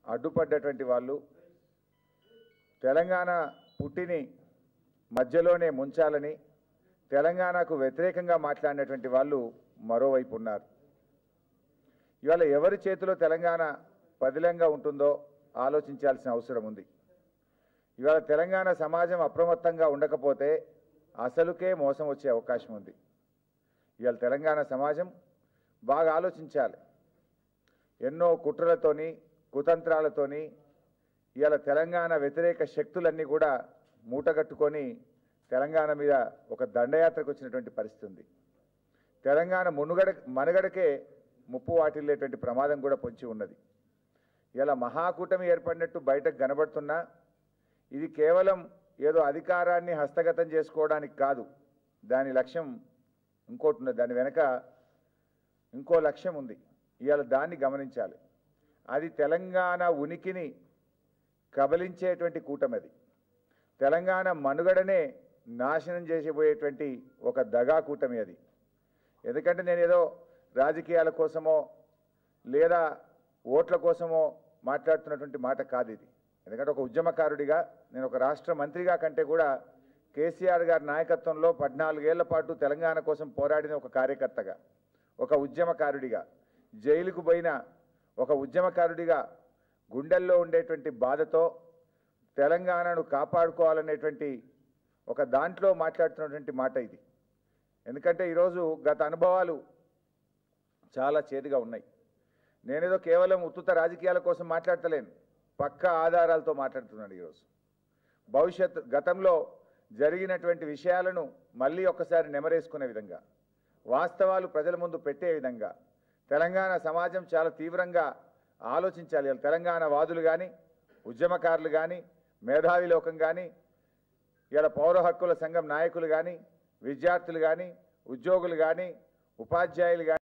అడ్డుపడ్డటువంటి వాళ్ళు తెలంగాణ పుట్టిని మధ్యలోనే ముంచాలని తెలంగాణకు వ్యతిరేకంగా మాట్లాడినటువంటి వాళ్ళు మరోవైపు ఉన్నారు ఇవాళ ఎవరి చేతిలో తెలంగాణ పదిలంగా ఉంటుందో ఆలోచించాల్సిన అవసరం ఉంది ఇవాళ తెలంగాణ సమాజం అప్రమత్తంగా ఉండకపోతే అసలుకే మోసం వచ్చే అవకాశం ఉంది ఇవాళ తెలంగాణ సమాజం బాగా ఆలోచించాలి ఎన్నో కుట్రలతోని కుతంత్రాలతోని ఇవాళ తెలంగాణ వ్యతిరేక శక్తులన్నీ కూడా మూటగట్టుకొని తెలంగాణ మీద ఒక దండయాత్రకు వచ్చినటువంటి పరిస్థితి ఉంది తెలంగాణ మునుగడ మనుగడకే ముప్పు వాటిల్లేటువంటి ప్రమాదం కూడా పొంచి ఉన్నది ఇలా మహాకూటమి ఏర్పడినట్టు బయటకు కనబడుతున్నా ఇది కేవలం ఏదో అధికారాన్ని హస్తగతం చేసుకోవడానికి కాదు దాని లక్ష్యం ఇంకోటి ఉన్నది దాని వెనక ఇంకో లక్ష్యం ఉంది ఇవాళ దాన్ని గమనించాలి అది తెలంగాణ ఉనికిని కబలించేటువంటి కూటమి అది తెలంగాణ మనుగడనే నాశనం చేసిపోయేటువంటి ఒక దగా కూటమి అది ఎందుకంటే నేను ఏదో రాజకీయాల కోసమో లేదా ఓట్ల కోసమో మాట్లాడుతున్నటువంటి మాట కాదు ఇది ఎందుకంటే ఒక ఉద్యమకారుడిగా నేను ఒక రాష్ట్ర మంత్రిగా కంటే కూడా కేసీఆర్ గారి నాయకత్వంలో పద్నాలుగేళ్ల పాటు తెలంగాణ కోసం పోరాడిన ఒక కార్యకర్తగా ఒక ఉద్యమకారుడిగా జైలుకు పోయిన ఒక ఉద్యమకారుడిగా గుండెల్లో ఉండేటువంటి బాధతో తెలంగాణను కాపాడుకోవాలనేటువంటి ఒక దాంట్లో మాట్లాడుతున్నటువంటి మాట ఇది ఎందుకంటే ఈరోజు గత అనుభవాలు చాలా చేదుగా ఉన్నాయి నేనేదో కేవలం ఉత్తుత రాజకీయాల కోసం మాట్లాడతలేను పక్కా ఆధారాలతో మాట్లాడుతున్నాను ఈరోజు భవిష్యత్ గతంలో జరిగినటువంటి విషయాలను మళ్ళీ ఒక్కసారి నెమరేసుకునే విధంగా వాస్తవాలు ప్రజల ముందు పెట్టే విధంగా తెలంగాణ సమాజం చాలా తీవ్రంగా ఆలోచించాలి ఇలా తెలంగాణ వాదులు కానీ ఉద్యమకారులు కానీ మేధావి లోకం కానీ ఇలా పౌర హక్కుల సంఘం నాయకులు కానీ విద్యార్థులు కానీ ఉద్యోగులు కానీ ఉపాధ్యాయులు కానీ